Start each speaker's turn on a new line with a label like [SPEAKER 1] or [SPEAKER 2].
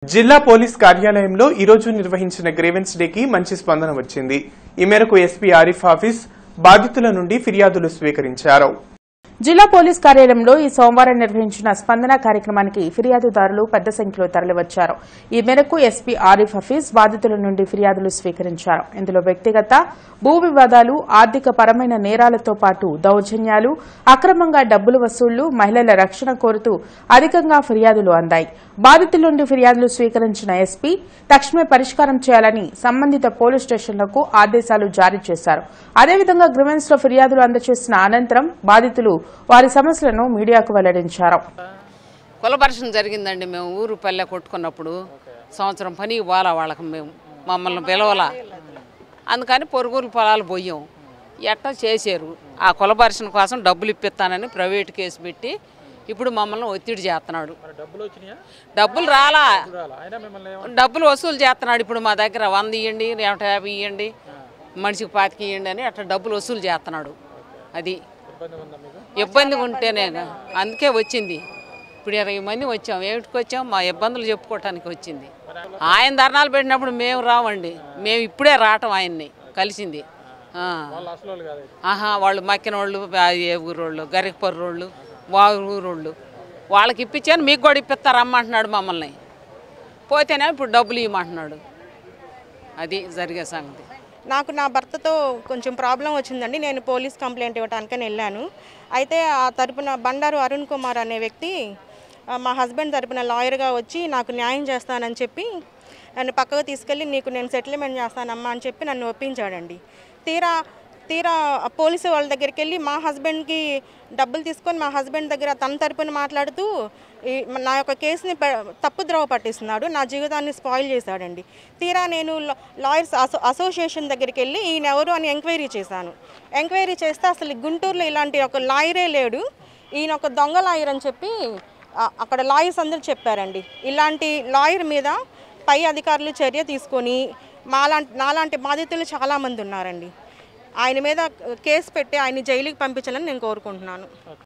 [SPEAKER 1] జిల్లా పోలీస్ కార్యాలయంలో ఈ రోజు నిర్వహించిన గ్రేవెన్స్ డేకి మంచి స్పందన వచ్చింది ఈ మేరకు ఎస్పీ ఆరిఫ్ హాఫీజ్ బాధితుల నుండి ఫిర్యాదులు స్వీకరించారు
[SPEAKER 2] జిల్లా పోలీస్ కార్యాలయంలో ఈ సోమవారం నిర్వహించిన స్పందన కార్యక్రమానికి ఫిర్యాదుదారులు పెద్ద సంఖ్యలో తరలివచ్చారు ఈ మేరకు ఎస్పీ ఆరిఫ్ హఫీజ్ బాధితుల నుండి ఫిర్యాదులు స్వీకరించారు ఇందులో వ్యక్తిగత భూ వివాదాలు ఆర్థిక పరమైన నేరాలతో పాటు దౌర్జన్యాలు అక్రమంగా డబ్బులు వసూళ్లు మహిళల రక్షణ కోరుతూ అధికంగా ఫిర్యాదులు అందాయి బాధితుల నుండి ఫిర్యాదులు స్వీకరించిన ఎస్పీ తక్షణమే పరిష్కారం చేయాలని సంబంధిత పోలీస్ స్టేషన్లకు ఆదేశాలు జారీ చేశారు అదేవిధంగా గ్రివెన్స్ లో ఫిర్యాదులు అందజేసిన అనంతరం బాధితులు వారి సమస్యలను మీడియాకు వెల్లడించారు
[SPEAKER 3] కులపరిశన జరిగిందండి మేము ఊరు పల్లె కొట్టుకున్నప్పుడు సంవత్సరం పని పోలా వాళ్ళకి మేము మమ్మల్ని పిలవలా అందుకని పొరుగురు పొలాలు పోయాం ఎట్టా చేశారు ఆ కులపరిశన కోసం డబ్బులు ఇప్పిస్తానని ప్రైవేట్ కేసు పెట్టి ఇప్పుడు మమ్మల్ని ఒత్తిడి చేస్తున్నాడు డబ్బులు రాలా డబ్బులు వసూలు చేస్తున్నాడు ఇప్పుడు మా దగ్గర వంద ఇవ్వండి నూట యాభై ఇవ్వండి మనిషికి పాతికి ఇవ్వండి అని అట్లా డబ్బులు వసూలు చేస్తున్నాడు అది ఇబ్బందిగా ఉంటేనే అందుకే వచ్చింది ఇప్పుడు ఇరవై మంది వచ్చాం ఏమిటికి వచ్చాం మా ఇబ్బందులు చెప్పుకోవటానికి వచ్చింది ఆయన ధర్నాలు పెట్టినప్పుడు మేము రావండి మేము ఇప్పుడే రావటం ఆయన్ని కలిసింది ఆ. ఆహా వాళ్ళు మక్కిన వాళ్ళు ఏ ఊరోళ్ళు గరికపర్రోళ్ళు వాగు ఊరోళ్ళు వాళ్ళకి ఇప్పించాను మీకు కూడా ఇప్పిస్తారు అమ్మంటున్నాడు మమ్మల్ని పోతేనే ఇప్పుడు డబ్బులు ఇవ్వమంటున్నాడు అది జరిగే సంగతి
[SPEAKER 4] నాకు నా భర్తతో కొంచెం ప్రాబ్లం వచ్చిందండి నేను పోలీస్ కంప్లైంట్ ఇవ్వడానికని వెళ్ళాను అయితే ఆ తరపున బండారు అరుణ్ కుమార్ అనే వ్యక్తి ఆ, మా హస్బెండ్ తరపున లాయర్గా వచ్చి నాకు న్యాయం చేస్తానని చెప్పి నన్ను పక్కకు తీసుకెళ్ళి నీకు నేను సెటిల్మెంట్ చేస్తానమ్మా అని చెప్పి నన్ను ఒప్పించాడండి తీరా తీరా ఆ పోలీసు వాళ్ళ దగ్గరికి వెళ్ళి మా హస్బెండ్కి డబ్బులు తీసుకొని మా హస్బెండ్ దగ్గర తన తరపున మాట్లాడుతూ ఈ నా యొక్క కేసుని పె- తప్పుద్రోవ పట్టిస్తున్నాడు నా జీవితాన్ని స్పాయిల్ చేశాడండి తీరా నేను లా- లాయర్స్ అసో అసోసియేషన్ దగ్గరికి వెళ్ళి ఈయన ఎవరు అని ఎంక్వైరీ చేశాను ఎంక్వైరీ చేస్తే అసలు గుంటూరులో ఇలాంటి ఒక లాయరే లేడు ఈయన ఒక దొంగ లాయర్ అని చెప్పి ఆ- అక్కడ లాయర్స్ అందరూ చెప్పారండి ఇలాంటి లాయర్ మీద పై అధికారులు చర్య తీసుకొని మాలాంటి నాలాంటి బాధితులు చాలామంది ఉన్నారండి ఆయన మీద కేసు పెట్టి ఆయన జైలుకి పంపించాలని నేను కోరుకుంటున్నాను